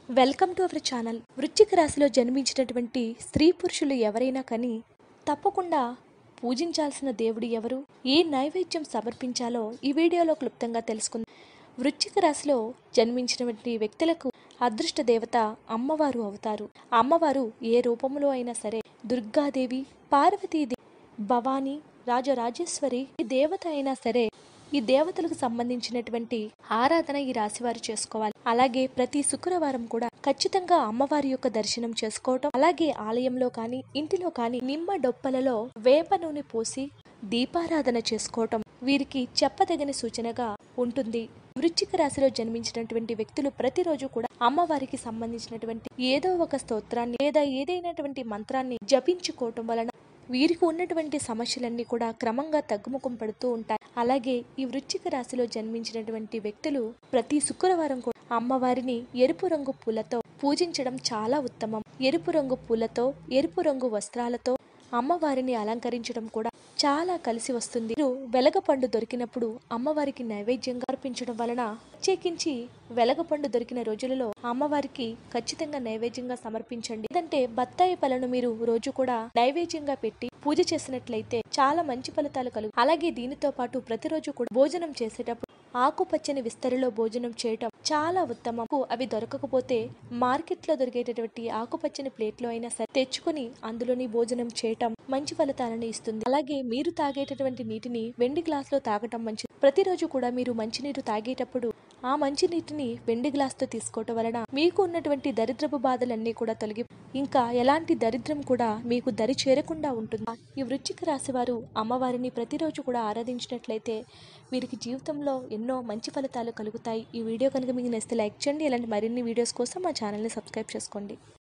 welcome to our channel వృశ్చిక రాశిలో జన్మించినటువంటి స్త్రీ పురుషులు ఎవరైనా కానీ తప్పకుండా పూజించాల్సిన దేవుడు ఎవరు ఏ నైవేద్యం సమర్పించాలో ఈ వీడియోలో క్లుప్తంగా తెలుసుకుందాం వృశ్చిక రాశిలో జన్మించినటువంటి వ్యక్తులకు అదృష్ట దేవత అమ్మవారు అవుతారు అమ్మవారు ఏ రూపంలో అయినా సరే దుర్గాదేవి పార్వతీదేవి భవానీ రాజరాజేశ్వరి ఈ దేవత అయినా సరే ఈ దేవతలకు సంబంధించినటువంటి ఆరాధన ఈ రాశివారు చేసుకోవాలి అలాగే ప్రతి శుక్రవారం కూడా ఖచ్చితంగా అమ్మవారి యొక్క దర్శనం చేసుకోవటం అలాగే ఆలయంలో కానీ ఇంటిలో కానీ నిమ్మ డొప్పలలో వేప నూనె పోసి దీపారాధన చేసుకోవటం వీరికి చెప్పదగని సూచనగా ఉంటుంది వృశ్చిక రాశిలో జన్మించినటువంటి వ్యక్తులు ప్రతిరోజు కూడా అమ్మవారికి సంబంధించినటువంటి ఏదో ఒక స్తోత్రాన్ని లేదా ఏదైనటువంటి మంత్రాన్ని జపించుకోవటం వలన వీరికి ఉన్నటువంటి సమస్యలన్నీ కూడా క్రమంగా తగ్గుముఖం పడుతూ ఉంటాయి అలాగే ఈ వృశ్చిక రాశిలో జన్మించినటువంటి వ్యక్తులు ప్రతి శుక్రవారం కూడా అమ్మవారిని ఎరుపు రంగు పూలతో పూజించడం చాలా ఉత్తమం ఎరుపు రంగు పూలతో ఎరుపు రంగు వస్త్రాలతో అమ్మవారిని అలంకరించడం కూడా చాలా కలిసి వస్తుంది మీరు వెలగపండు దొరికినప్పుడు అమ్మవారికి నైవేద్యంగా అర్పించడం వలన ప్రత్యేకించి వెలగపండు దొరికిన రోజులలో అమ్మవారికి ఖచ్చితంగా నైవేద్యంగా సమర్పించండి లేదంటే బత్తాయి పళ్ళను మీరు రోజు కూడా నైవేద్యంగా పెట్టి పూజ చేసినట్లయితే చాలా మంచి ఫలితాలు కలుగు అలాగే దీనితో పాటు ప్రతిరోజు కూడా భోజనం చేసేటప్పుడు ఆకుపచ్చని విస్తరిలో భోజనం చేయటం చాలా ఉత్తమం అవి దొరకకపోతే మార్కెట్ లో దొరికేటటువంటి ఆకుపచ్చని ప్లేట్లో అయినా సరే తెచ్చుకొని అందులోని భోజనం చేయటం మంచి ఫలితాలను ఇస్తుంది అలాగే మీరు తాగేటటువంటి నీటిని వెండి గ్లాస్ లో తాగటం మంచిది ప్రతిరోజు కూడా మీరు మంచినీరు తాగేటప్పుడు ఆ మంచి నీటిని వెండి గ్లాస్ తో తీసుకోవటం వలన మీకు ఉన్నటువంటి దరిద్రపు బాధలన్నీ కూడా తొలగి ఇంకా ఎలాంటి దరిద్రం కూడా మీకు దరి చేరకుండా ఉంటుంది ఈ వృశ్చిక రాశి వారు అమ్మవారిని ప్రతిరోజు కూడా ఆరాధించినట్లయితే వీరికి జీవితంలో ఎన్నో మంచి ఫలితాలు కలుగుతాయి ఈ వీడియో కనుక మీకు నచ్చితే లైక్ చేయండి ఇలాంటి మరిన్ని వీడియోస్ కోసం మా ఛానల్ని సబ్స్క్రైబ్ చేసుకోండి